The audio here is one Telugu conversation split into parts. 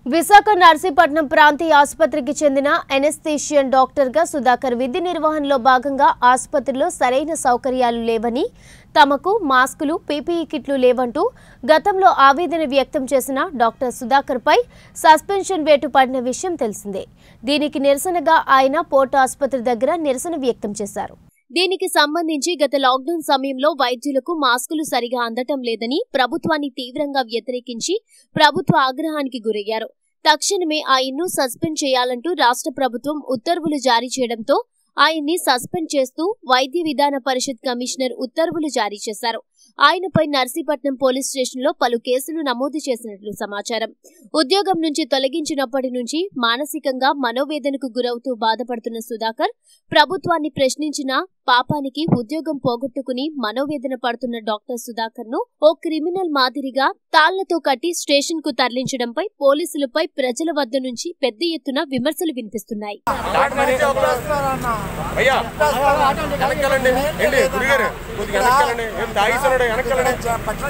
విశాఖ నర్సీపట్నం ప్రాంతీయ ఆసుపత్రికి చెందిన ఎనెస్థీషియన్ డాక్టర్గా సుధాకర్ విధి నిర్వహణలో భాగంగా ఆసుపత్రిలో సరైన సౌకర్యాలు లేవని తమకు మాస్కులు పీపీఈ కిట్లు లేవంటూ గతంలో ఆవేదన వ్యక్తం చేసిన డాక్టర్ సుధాకర్పై సస్పెన్షన్ వేటు పడిన విషయం తెలిసిందే దీనికి నిరసనగా ఆయన పోర్టు ఆసుపత్రి దగ్గర నిరసన వ్యక్తం చేశారు దీనికి సంబంధించి గత లాక్డౌన్ సమయంలో వైద్యులకు మాస్కులు సరిగా అందటం లేదని ప్రభుత్వాన్ని తీవ్రంగా వ్యతిరేకించి ప్రభుత్వ ఆగ్రహానికి గురయ్యారు తక్షణమే ఆయన్ను సస్పెండ్ చేయాలంటూ రాష్ట్ర ప్రభుత్వం ఉత్తర్వులు జారీ చేయడంతో ఆయన్ని సస్పెండ్ చేస్తూ వైద్య విధాన పరిషత్ కమిషనర్ ఉత్తర్వులు జారీ చేశారు ఆయనపై నర్సీపట్నం పోలీస్ స్టేషన్లో పలు కేసులు నమోదు చేసినట్లు సమాచారం ఉద్యోగం నుంచి తొలగించినప్పటి నుంచి మానసికంగా మనోవేదనకు గురవుతూ బాధపడుతున్న సుధాకర్ ప్రభుత్వాన్ని ప్రశ్నించిన పాపానికి ఉద్యోగం పోగొట్టుకుని మనోవేదన పడుతున్న డాక్టర్ సుధాకర్ ను ఓ క్రిమినల్ మాదిరిగా తాళ్లతో కట్టి స్టేషన్ కు తరలించడంపై పోలీసులపై ప్రజల వద్ద నుంచి పెద్ద ఎత్తున విమర్శలు వినిపిస్తున్నాయి అయ్యా వెనక్కాలండి ఏంటి గుడిగారు కొద్దిగా వెనక్కాలండి ఏం తాగిస్తున్నాడు వెనక్కాలండి పట్ల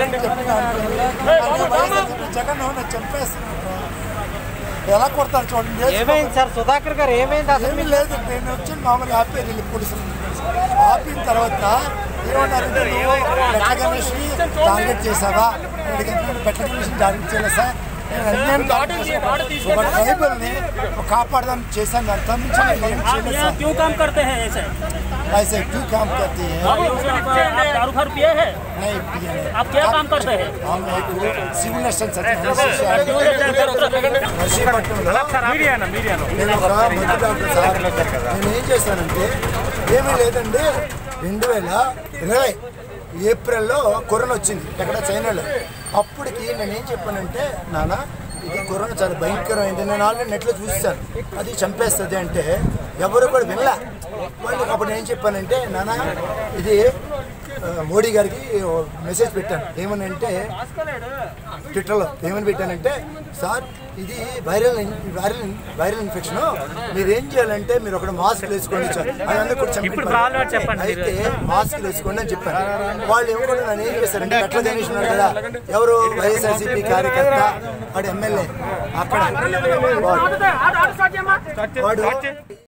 జగన్ నన్ను చంపేస్తున్నాడు ఎలా కొడతారు చూడండి ఏమైంది సార్ సుధాకర్ గారు ఏమైంది అసలు ఏమీ లేదు నేను వచ్చి మామూలుగా ఆపి వెళ్ళి పోలీసులు ఆపిన తర్వాత ఏమన్నారంటే నువ్వు బెట్ల గణేష్ టార్గెట్ చేసావా అడిగిన బెట్ల గణేష్ టార్గెట్ చేయలేదు సార్ నేను అన్యాయం టార్గెట్ చేశాను. ఒక ట్రైబల్ని కాపాడదాం చేశాను అంత మించి నేను ఏం आप చేయలేదు यहाँ సార్ क्यों काम करते हैं ऐसे ऐसे क्यों काम करती है आप आप दारू फारू पिए हैं नहीं पिए नहीं। आप क्या काम करते हैं हम एक सिविल नर्सन నర్సీపట్నంలో మీడియానా మీడియాలో నేను ఒక మంచి డాక్టర్ సార్ నేను ఏం చేశానంటే ఏమీ లేదండి రెండు వేల ఇరవై ఏప్రిల్లో కరోనా వచ్చింది ఎక్కడ చైనాలో అప్పటికి నేను ఏం చెప్పానంటే నాన్న ఇది కరోనా చాలా భయంకరమైంది నేను ఆల్రెడీ నెట్లో చూస్తాను అది చంపేస్తుంది అంటే ఎవరు కూడా వినలే వాళ్ళకి అప్పుడు నేను ఏం చెప్పానంటే నాన్న ఇది ఆ, మోడీ గారికి ఓ మెసేజ్ పెట్టాను ఏమని అంటే ట్విట్టర్లో ఏమని పెట్టానంటే సార్ ఇది viral in- viral in- viral infection మీరు ఏం చేయాలంటే మీరు ఒక మాస్క్ వేసుకోండి సార్ అది అందరూ కూడా ఇప్పుడు చెప్పారు. ప్రాబ్లం చెప్పండి అయితే మాస్క్ వేసుకోండి అని చెప్పారు వాళ్ళు ఏమో కూడా నన్ను ఏం చేశారంటే అట్లా గణేష్ ఉన్నాడు కదా ఎవరు వైఎస్ఆర్సీపీ కార్యకర్త వాడు ఎమ్మెల్యే అక్కడ వాడు- వాడు